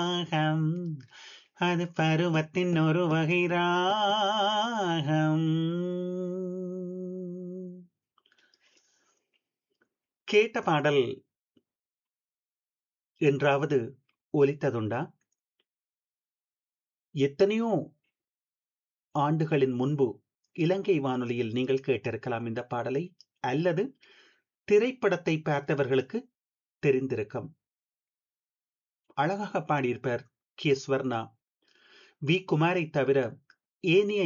ராகம் அது பருவத்தின் ஒரு வகை ராகம் கேட்ட பாடல் என்றாவது ஒலித்ததுண்டா எத்தனையோ ஆண்டுகளின் முன்பு இலங்கை வானொலியில் நீங்கள் கேட்டிருக்கலாம் இந்த பாடலை அல்லது திரைப்படத்தை பார்த்தவர்களுக்கு தெரிந்திருக்கும் அழகாக பாடியிருப்பார் கே ஸ்வர்ணா வி குமாரை தவிர ஏனைய